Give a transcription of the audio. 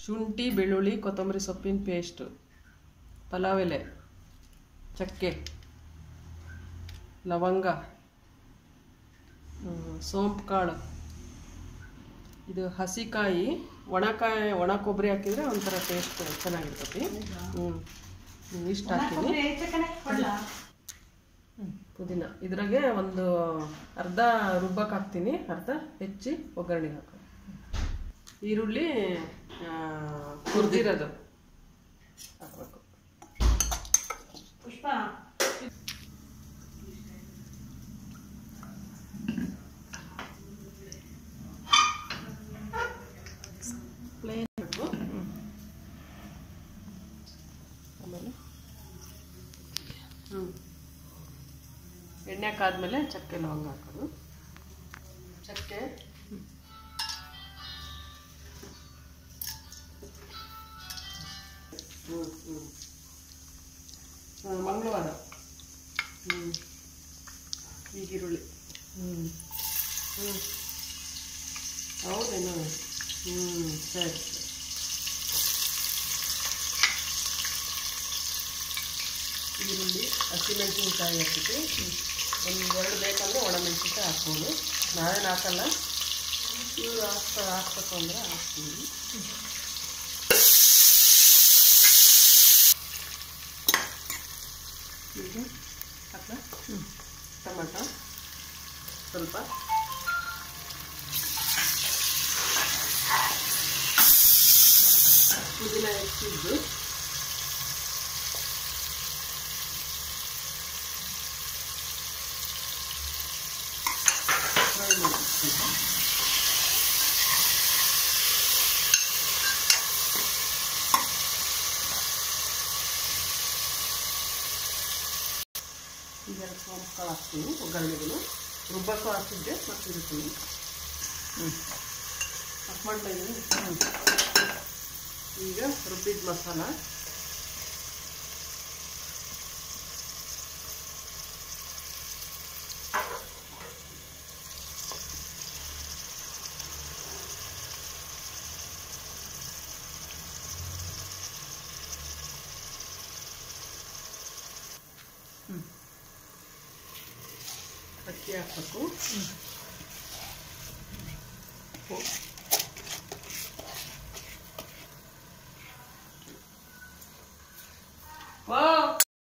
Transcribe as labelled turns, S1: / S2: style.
S1: ಶುಂಠಿ ಬೆಳ್ಳುಳ್ಳಿ ಕೊತ್ತಂಬರಿ ಸೊಪ್ಪಿನ ಪೇಸ್ಟು ಪಲಾವ್ ಎಲೆ ಚಕ್ಕೆ ಲವಂಗ ಹ್ಮ್, ಸೋಂಪು ಕಾಳು ಇದು ಹಸಿಕಾಯಿ ಒಣಕಾಯಿ ಒಣ ಕೊಬ್ಬರಿ ಹಾಕಿದರೆ ಒಂಥರ ಟೇಸ್ಟ್ ಚೆನ್ನಾಗಿರ್ತೈತಿ ಹ್ಞೂ ಇಷ್ಟು ಹಾಕ್ತೀನಿ ಹ್ಮ್, ಪುದೀನ ಇದ್ರಾಗೆ ಒಂದು ಅರ್ಧ ರುಬ್ಬಕ್ಕೆ ಹಾಕ್ತೀನಿ ಅರ್ಧ ಹೆಚ್ಚಿ ಒಗ್ಗರಣೆಗೆ ಹಾಕೋದು ಈರುಳ್ಳಿ ಆ, ಹುರಿದಿರೋದು ಹಾಕ್ಬೇಕು
S2: ಪುಷ್ಪ
S1: ಪ್ಲೇನ್ ಹಾಕು ಆಮೇಲೆ ಹ್ಞೂ ಎಣ್ಣೆ ಕಾದ್ಮೇಲೆ ಚಕ್ಕೆ ಲವಂಗ ಹಾಕೋದು ಚಕ್ಕೆ ಹ್ಞೂ ಹ್ಞೂ ಮಂಗಳವಾರ ಹ್ಞೂ ಈಗಿರುಳ್ಳಿ ಹ್ಞೂ ಹ್ಞೂ ಹೌದೇನು ಹ್ಞೂ ಸರಿ ಸರಿ ಈರುಳ್ಳಿ ಹಸಿಮೆಣಸಿನ್ಕಾಯಿ ಹಾಕಿಟ್ಟು ಒಂದು ಎರಡು ಬೇಕಂದ್ರೆ ಒಣಮೆಣಸಿನ್ಕಾಯಿ ಹಾಕ್ಬೋದು ನಾವೇನು ಹಾಕಲ್ಲ ಇವ್ರು ಹಾಕ್ತಾ ಹಾಕ್ಬೇಕು ಅಂದರೆ ಹಾಕ್ತೀವಿ ಈಗ ಹಾಕ್ಲ ಟೊಮೆಟೊ ಸ್ವಲ್ಪ ಪುದೀನ ಹೆಚ್ಚಿದ್ದು ಫ್ರೈ ಮಾಡ್ಬೇಕು ಈಗ ಎರಡು ಸೋಂಪು ಕಾಳು ಹಾಕ್ತೀನಿ ಒಗ್ಗರಣೆಗಳು ರುಬ್ಬಕ್ಕೂ ಹಾಕಿದ್ದೆ ಮತ್ತು ಇರ್ತೀನಿ ಹ್ಞೂ ಹಾಕ್ಕೊಳ್ತಾ ಇದ್ದೀನಿ ಹ್ಞೂ ಈಗ ರುಬ್ಬಿದ ಮಸಾಲ ಅಕ್ಕಿ ಹಾಕ್ಬೇಕು ಉಪ್ಪು